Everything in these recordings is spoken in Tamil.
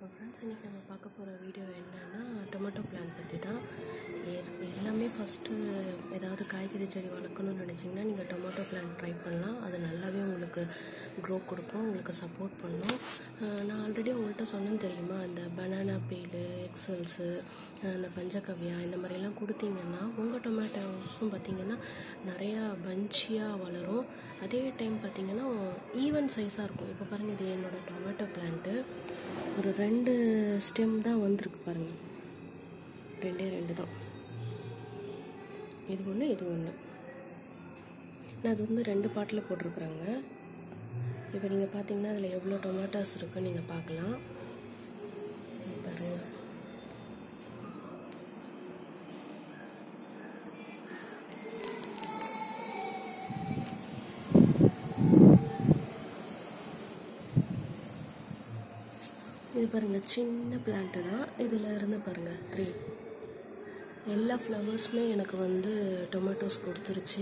ஃப்ரெண்ட்ஸ் இன்றைக்கி நம்ம பார்க்க போகிற வீடியோ என்னன்னா டொமேட்டோ பிளான் பற்றி தான் எ- எல்லாமே ஃபஸ்ட்டு ஏதாவது காய்கறி செடி வளர்க்கணும்னு நினச்சிங்கன்னா நீங்கள் டொமேட்டோ பிளான் ட்ரை பண்ணலாம் அது நல்லாவே உங்களுக்கு க்ரோ கொடுக்கும் உங்களுக்கு சப்போர்ட் பண்ணும் அஹ் நான் ஆல்ரெடி உங்கள்கிட்ட சொன்னேன்னு தெரியுமா இந்த பனானா பீலு எக்ஸல்ஸு இந்த பஞ்சகவ்யா இந்த மாதிரிலாம் கொடுத்தீங்கன்னா உங்கள் டொமேட்டோஸும் பார்த்தீங்கன்னா நிறையா பஞ்சியாக வளரும் அதே டைம் பார்த்தீங்கன்னா ஈவன் சைஸாக இருக்கும் இப்போ பாருங்கள் இது என்னோடய டொமேட்டோ பிளான்ட்டு ஒரு ரெண்டு ஸ்டெம் தான் வந்திருக்கு பாருங்கள் ரெண்டே ரெண்டு தான் இது ஒன்று இது ஒன்று நான் அது வந்து ரெண்டு பாட்டில் போட்டிருக்குறாங்க இப்போ நீங்கள் பார்த்தீங்கன்னா அதில் எவ்வளோ டொமேட்டோஸ் இருக்குன்னு நீங்கள் பார்க்கலாம் இங்க பாருங்க இது பாருங்கள் சின்ன பிளான்ட்டு தான் இதில் இருந்து பாருங்கள் த்ரீ எல்லா ஃப்ளவர்ஸுமே எனக்கு வந்து டொமேட்டோஸ் கொடுத்துருச்சு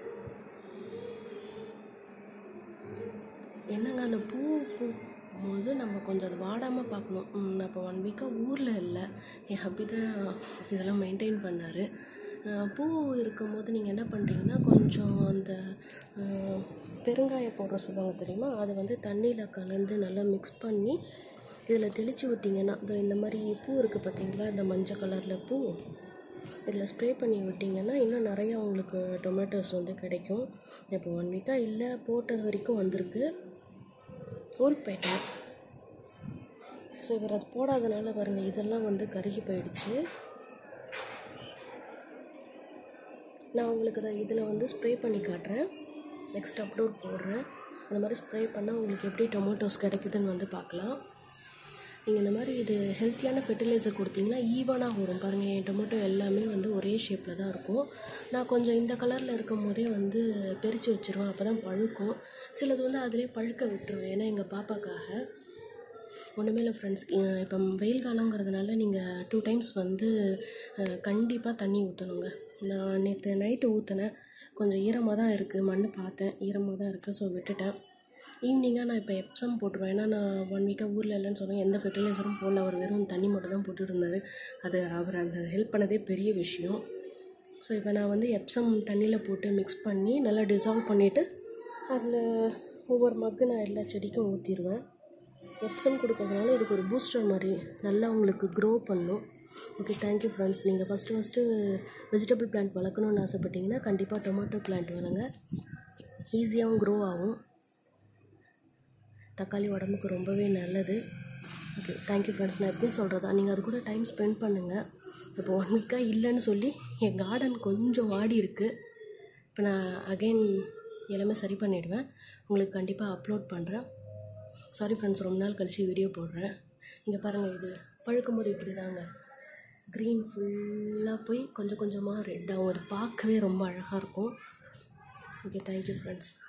என்னங்க அந்த பூ பூக்கும்போது நம்ம கொஞ்சம் அது வாடாமல் பார்க்கணும் ம், நான் இப்போ ஒன் வீக்காக ஊரில் இல்லை என் ஹப்பி தான் இதெல்லாம் மெயின்டைன் பண்ணார் பூ இருக்கும்போது நீங்கள் என்ன பண்ணுறீங்கன்னா கொஞ்சம் அந்த அஹ், பெருங்காய பவுடர் சொல்லுவாங்க தெரியுமா அதை வந்து தண்ணியில் கலந்து நல்லா மிக்ஸ் பண்ணி இதில் தெளித்து விட்டிங்கன்னா இதோ இந்த மாதிரி பூ இருக்குது பார்த்தீங்களா இந்த மஞ்சள் கலரில் பூ இதில் ஸ்ப்ரே பண்ணி விட்டிங்கன்னா இன்னும் நிறையா உங்களுக்கு டொமேட்டோஸ் வந்து கிடைக்கும் இப்போ ஒன் வீக்காக இல்லை போட்டது வரைக்கும் வந்திருக்கு ஊருக்கு போயிட்டேன் ஸோ இவர் அது போடாதனால பாருங்கள் இதெல்லாம் வந்து கருகி போயிடுச்சு நான் உங்களுக்கு தான் இதில் வந்து ஸ்ப்ரே பண்ணி காட்டுறேன் நெக்ஸ்ட் அப்லோட் போடுறேன் அந்த மாதிரி ஸ்ப்ரே பண்ணால் உங்களுக்கு எப்படி டொமேட்டோஸ் கிடைக்குதுன்னு வந்து பார்க்கலாம் நீங்கள் இந்த மாதிரி இது ஹெல்த்தியான ஃபெர்டிலைசர் கொடுத்தீங்கன்னா ஈவனாக வரும் பாருங்கள் என் டொமேட்டோ எல்லாமே வந்து ஒரே ஷேப்பில் தான் இருக்கும் நான் கொஞ்சம் இந்த கலரில் இருக்கும் போதே வந்து பிரித்து வச்சுருவேன் அப்போ தான் பழுக்கும் சிலது வந்து அதிலே பழுக்க விட்டுருவேன் ஏன்னா எங்கள் பாப்பாக்காக ஒன்றுமே இல்லை ஃப்ரெண்ட்ஸ் இப்போ வெயில் காலங்கிறதுனால நீங்கள் டூ டைம்ஸ் வந்து கண்டிப்பாக தண்ணி ஊற்றணுங்க நான் நேற்று நைட்டு ஊற்றினேன் கொஞ்சம் ஈரமாக தான் இருக்குது மண் பார்த்தேன் ஈரமாக தான் இருக்குது ஸோ விட்டுட்டேன் ஈவினிங்காக நான் இப்போ எப்சம் போட்டுருவேன் ஏன்னா நான் ஒன் வீக்காக ஊரில் இல்லைன்னு சொன்னேன் எந்த ஃபெர்டிலைசரும் போடல அவர் வெறும் தண்ணி மட்டும் தான் போட்டுட்டு இருந்தார் அது அவர் அந்த ஹெல்ப் பண்ணதே பெரிய விஷயம் ஸோ இப்போ நான் வந்து எப்சம் தண்ணியில் போட்டு மிக்ஸ் பண்ணி நல்லா டிசால்வ் பண்ணிவிட்டு அதில் ஒவ்வொரு மக்கு நான் எல்லா செடிக்கும் ஊற்றிடுவேன் எப்சம் கொடுக்கறதுனால இதுக்கு ஒரு பூஸ்டர் மாதிரி நல்லா உங்களுக்கு க்ரோ பண்ணும் ஓகே தேங்க்யூ ஃப்ரெண்ட்ஸ் நீங்கள் ஃபஸ்ட்டு ஃபஸ்ட்டு வெஜிடபிள் பிளான்ட் வளர்க்கணுன்னு ஆசைப்பட்டீங்கன்னா கண்டிப்பாக டொமேட்டோ பிளான்ட் வளங்க ஈஸியாகவும் க்ரோ ஆகும் தக்காளி உடம்புக்கு ரொம்பவே நல்லது ஓகே தேங்க்யூ ஃப்ரெண்ட்ஸ் நான் எப்படியும் சொல்கிறதா நீங்கள் அது கூட டைம் ஸ்பெண்ட் பண்ணுங்கள் இப்போ ஒன் வீக்காக இல்லைன்னு சொல்லி என் கார்டன் கொஞ்சம் வாடி இருக்குது இப்போ நான் அகைன் எல்லாமே சரி பண்ணிவிடுவேன் உங்களுக்கு கண்டிப்பாக அப்லோட் பண்ணுறேன் சாரி ஃப்ரெண்ட்ஸ் ரொம்ப நாள் கழிச்சு வீடியோ போடுறேன் இங்கே பாருங்கள் இது பழுக்கும் போது இப்படி தாங்க க்ரீன் ஃபுல்லாக போய் கொஞ்சம் கொஞ்சமாக ரெட் ஆகும் அது பார்க்கவே ரொம்ப அழகாக இருக்கும் ஓகே தேங்க்யூ ஃப்ரெண்ட்ஸ்